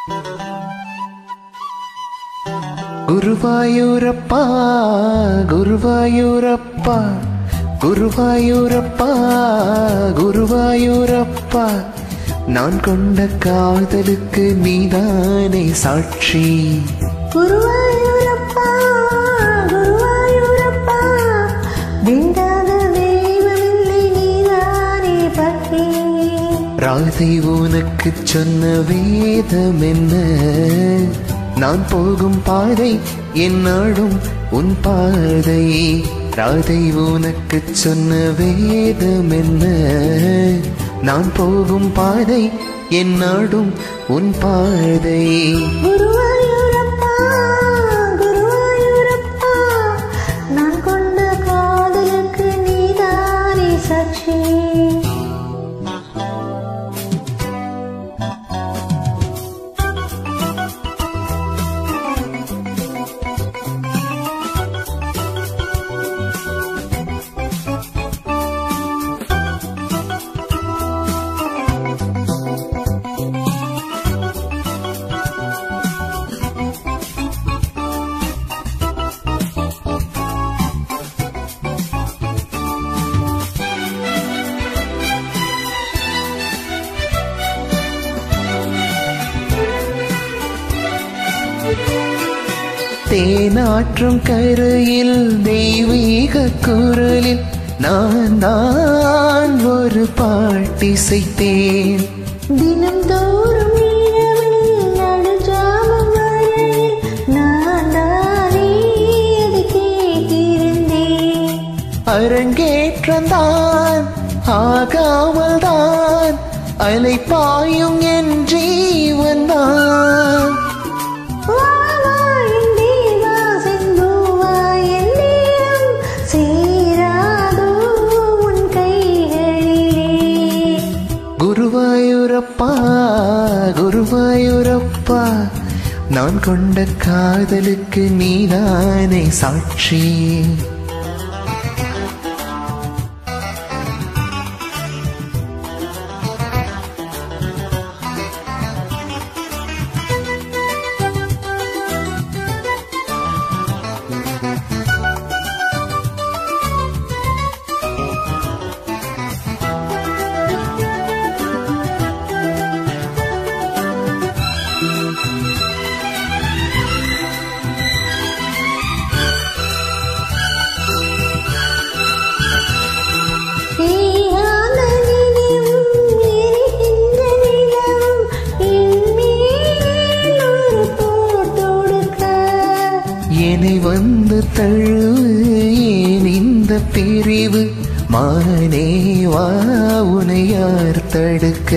குருவாயூரப்பா குருவாயூரப்பா குருவாயூரப்பா குருவாயூரப்பா நான் கொண்ட காதலுக்கு நீதானே சாட்சி குருவாயூரப்பா குருவாயூரப்பா விண்டாத தெய்வமில்லை நீதானே பக்தி ராதை உனக்கு சொன்ன வேதம் என்ன நான் போகும் பாதை என்னாடும் உன் பாதை ராதை உனக்கு சொன்ன வேதம் என்ன நான் போகும் பாதை என்னாடும் உன் பாதை குருவாயூரப்பா குருவாயூரப்பா நான் கொண்ட காதலுக்கு நீதானே சாட்சி தேனாற்றும் கரையில் தெய்வீக குரலில் நான் தான் ஒரு பாட்டிசைத்தேன் தினம் தோறும் இரவில் நடுஜாமம் வரையில் நான் தானே அது கேட்டிருந்தேன் அரங்கேற்றந்தான் ஆகாமல் தான் அலைப்பாயும் என் ஜீவன் தான் வா, வா, என் தேவா, செந்தூவா, என் நேரம் சேராதோ உன் கைகளிலே குருவாயூரப்பா குருவாயூரப்பா நான் கொண்ட காதலுக்கு நீதானே சாட்சி ஏகாந்த நினைவும் எரிகின்ற நிலவும் என் மேல் ஒரு போர் தொடுக்க என்னை வந்து தழுவு ஏன் இந்த பிரிவு மானே வா உனை யார் தடுக்க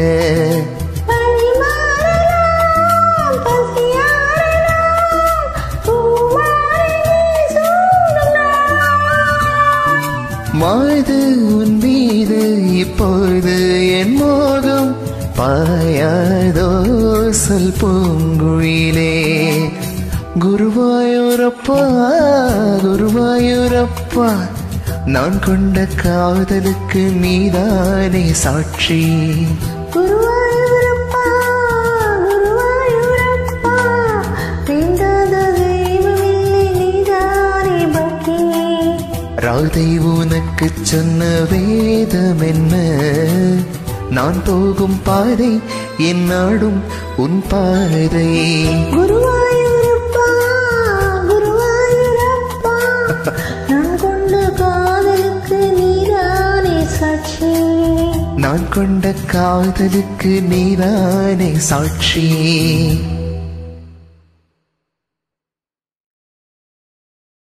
பரிமாறலாம், பசியாறலாம், பூமாலை சூடும் நாள். மாது உன் மீது இப்போது என் மோகம் பாயாதோ சொல் பூங்குயிலே குருவாயூரப்பா குருவாயூரப்பா நான் கொண்ட காதலுக்கு நீதானே சாட்சி குருவாயூரப்பா, குருவாயூரப்பா, வேண்டாத தெய்வமில்லை நீதானே பக்தி ராதை உனக்கு சொன்ன வேதம் என்ன நான் போகும் பாதை என் நாடும் உன் பாதை குருவாயூரப்பா குருவாயூரப்பா நான் கொண்ட காதலுக்கு நீதானே சாட்சி நான் கொண்ட காதலுக்கு நீதானே சாட்சி